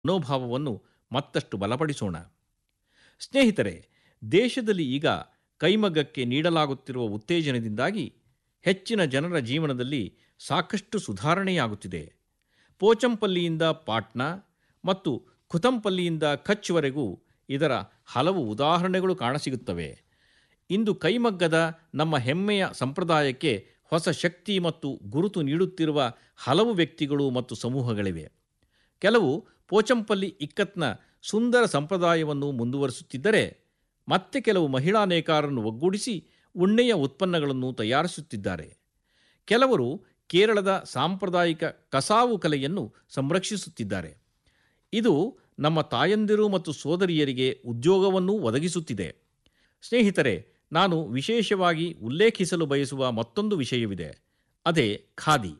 ಮನೋಭಾವವನ್ನು ಮತ್ತಷ್ಟು ಬಲಪಡಿಸೋಣ ಸ್ನೇಹಿತರೆ ದೇಶದಲ್ಲಿ ಈಗ ಕೈಮಗ್ಗಕ್ಕೆ ನೀಡಲಾಗುತ್ತಿರುವ ಉತ್ತೇಜನದಿಂದಾಗಿ ಹೆಚ್ಚಿನ ಜನರ ಜೀವನದಲ್ಲಿ ಸಾಕಷ್ಟು ಸುಧಾರಣೆಯಾಗುತ್ತಿದೆ ಪೋಚಂಪಲ್ಲಿಯಿಂದ ಪಾಟ್ನಾ ಮತ್ತು ಖುತಂಪಲ್ಲಿಯಿಂದ ಕಚ್ವರೆಗೂ ಇದರ ಹಲವು ಉದಾಹರಣೆಗಳು ಕಾಣಸಿಗುತ್ತವೆ ಇಂದು ಕೈಮಗ್ಗದ ನಮ್ಮ ಹೆಮ್ಮೆಯ ಸಂಪ್ರದಾಯಕ್ಕೆ ಹೊಸ ಶಕ್ತಿ ಮತ್ತು ಗುರುತು ನೀಡುತ್ತಿರುವ ಹಲವು ವ್ಯಕ್ತಿಗಳು ಮತ್ತು ಸಮೂಹಗಳಿವೆ ಕೆಲವು ಪೋಚಂಪಲ್ಲಿ ಇಕ್ಕತ್ನ ಸುಂದರ ಸಂಪ್ರದಾಯವನ್ನು ಮುಂದುವರಿಸುತ್ತಿದ್ದರೆ ಮತ್ತೆ ಕೆಲವು ಮಹಿಳಾ ನೇಕಾರರನ್ನು ಒಗ್ಗೂಡಿಸಿ ಉಣ್ಣೆಯ ಉತ್ಪನ್ನಗಳನ್ನು ತಯಾರಿಸುತ್ತಿದ್ದಾರೆ ಕೆಲವರು ಕೇರಳದ ಸಾಂಪ್ರದಾಯಿಕ ಕಸಾವು ಕಲೆಯನ್ನು ಸಂರಕ್ಷಿಸುತ್ತಿದ್ದಾರೆ ಇದು ನಮ್ಮ ತಾಯಂದಿರು ಮತ್ತು ಸೋದರಿಯರಿಗೆ ಉದ್ಯೋಗವನ್ನೂ ಒದಗಿಸುತ್ತಿದೆ ಸ್ನೇಹಿತರೆ ನಾನು ವಿಶೇಷವಾಗಿ ಉಲ್ಲೇಖಿಸಲು ಬಯಸುವ ಮತ್ತೊಂದು ವಿಷಯವಿದೆ ಅದೇ ಖಾದಿ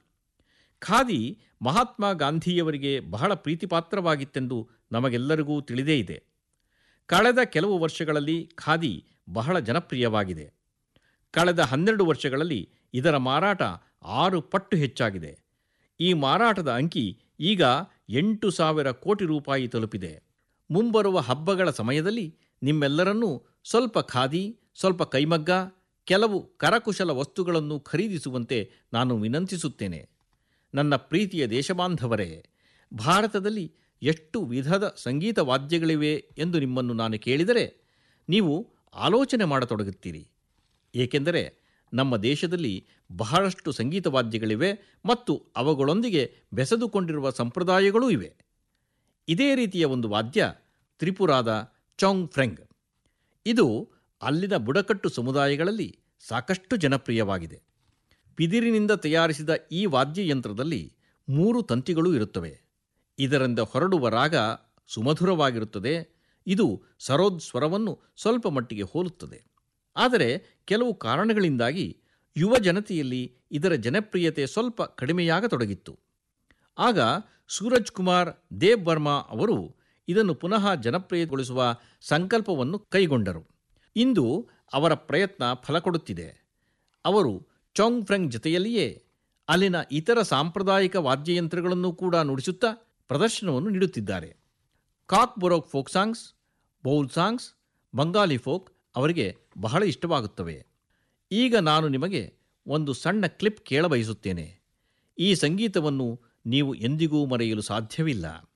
ಖಾದಿ ಮಹಾತ್ಮ ಗಾಂಧಿಯವರಿಗೆ ಬಹಳ ಪ್ರೀತಿಪಾತ್ರವಾಗಿತ್ತೆಂದು ನಮಗೆಲ್ಲರಿಗೂ ತಿಳಿದೇ ಇದೆ ಕಳೆದ ಕೆಲವು ವರ್ಷಗಳಲ್ಲಿ ಖಾದಿ ಬಹಳ ಜನಪ್ರಿಯವಾಗಿದೆ ಕಳೆದ ಹನ್ನೆರಡು ವರ್ಷಗಳಲ್ಲಿ ಇದರ ಮಾರಾಟ ಆರು ಪಟ್ಟು ಹೆಚ್ಚಾಗಿದೆ ಈ ಮಾರಾಟದ ಅಂಕಿ ಈಗ ಎಂಟು ಸಾವಿರ ಕೋಟಿ ರೂಪಾಯಿ ತಲುಪಿದೆ ಮುಂಬರುವ ಹಬ್ಬಗಳ ಸಮಯದಲ್ಲಿ ನಿಮ್ಮೆಲ್ಲರನ್ನೂ ಸ್ವಲ್ಪ ಖಾದಿ ಸ್ವಲ್ಪ ಕೈಮಗ್ಗ ಕೆಲವು ಕರಕುಶಲ ವಸ್ತುಗಳನ್ನು ಖರೀದಿಸುವಂತೆ ನಾನು ವಿನಂತಿಸುತ್ತೇನೆ ನನ್ನ ಪ್ರೀತಿಯ ದೇಶಬಾಂಧವರೇ ಭಾರತದಲ್ಲಿ ಎಷ್ಟು ವಿಧದ ಸಂಗೀತ ವಾದ್ಯಗಳಿವೆ ಎಂದು ನಿಮ್ಮನ್ನು ನಾನು ಕೇಳಿದರೆ ನೀವು ಆಲೋಚನೆ ಮಾಡತೊಡಗುತ್ತೀರಿ ಏಕೆಂದರೆ ನಮ್ಮ ದೇಶದಲ್ಲಿ ಬಹಳಷ್ಟು ಸಂಗೀತ ವಾದ್ಯಗಳಿವೆ ಮತ್ತು ಅವುಗಳೊಂದಿಗೆ ಬೆಸೆದುಕೊಂಡಿರುವ ಸಂಪ್ರದಾಯಗಳೂ ಇವೆ ಇದೇ ರೀತಿಯ ಒಂದು ವಾದ್ಯ ತ್ರಿಪುರಾದ ಚೌಂಗ್ ಫ್ರೆಂಗ್ ಇದು ಅಲ್ಲಿನ ಬುಡಕಟ್ಟು ಸಮುದಾಯಗಳಲ್ಲಿ ಸಾಕಷ್ಟು ಜನಪ್ರಿಯವಾಗಿದೆ ಬಿದಿರಿನಿಂದ ತಯಾರಿಸಿದ ಈ ವಾದ್ಯಯಂತ್ರದಲ್ಲಿ ಮೂರು ತಂತಿಗಳು ಇರುತ್ತವೆ ಇದರಿಂದ ಹೊರಡುವ ರಾಗ ಸುಮಧುರವಾಗಿರುತ್ತದೆ ಇದು ಸರೋದ್ ಸ್ವರವನ್ನು ಸ್ವಲ್ಪ ಮಟ್ಟಿಗೆ ಹೋಲುತ್ತದೆ ಆದರೆ ಕೆಲವು ಕಾರಣಗಳಿಂದಾಗಿ ಯುವ ಜನತೆಯಲ್ಲಿ ಇದರ ಜನಪ್ರಿಯತೆ ಸ್ವಲ್ಪ ಕಡಿಮೆಯಾಗತೊಡಗಿತ್ತು ಆಗ ಸೂರಜ್ ಕುಮಾರ್ ದೇವ್ ಬರ್ಮಾ ಅವರು ಇದನ್ನು ಪುನಃ ಜನಪ್ರಿಯಗೊಳಿಸುವ ಸಂಕಲ್ಪವನ್ನು ಕೈಗೊಂಡರು ಇಂದು ಅವರ ಪ್ರಯತ್ನ ಫಲ ಕೊಡುತ್ತಿದೆ ಅವರು ಚೌಂಗ್ ಫ್ರೆಂಗ್ ಜೊತೆಯಲ್ಲಿಯೇ ಅಲ್ಲಿನ ಇತರ ಸಾಂಪ್ರದಾಯಿಕ ವಾದ್ಯಯಂತ್ರಗಳನ್ನು ಕೂಡ ನುಡಿಸುತ್ತಾ ಪ್ರದರ್ಶನವನ್ನು ನೀಡುತ್ತಿದ್ದಾರೆ Kok Borok folk songs Baul songs Bengali folk ಅವರಿಗೆ ಬಹಳ ಇಷ್ಟವಾಗುತ್ತವೆ ಈಗ ನಾನು ನಿಮಗೆ ಒಂದು ಸಣ್ಣ ಕ್ಲಿಪ್ ಕೇಳಬಯಸುತ್ತೇನೆ ಈ ಸಂಗೀತವನ್ನು ನೀವು ಎಂದಿಗೂ ಮರೆಯಲು ಸಾಧ್ಯವಿಲ್ಲ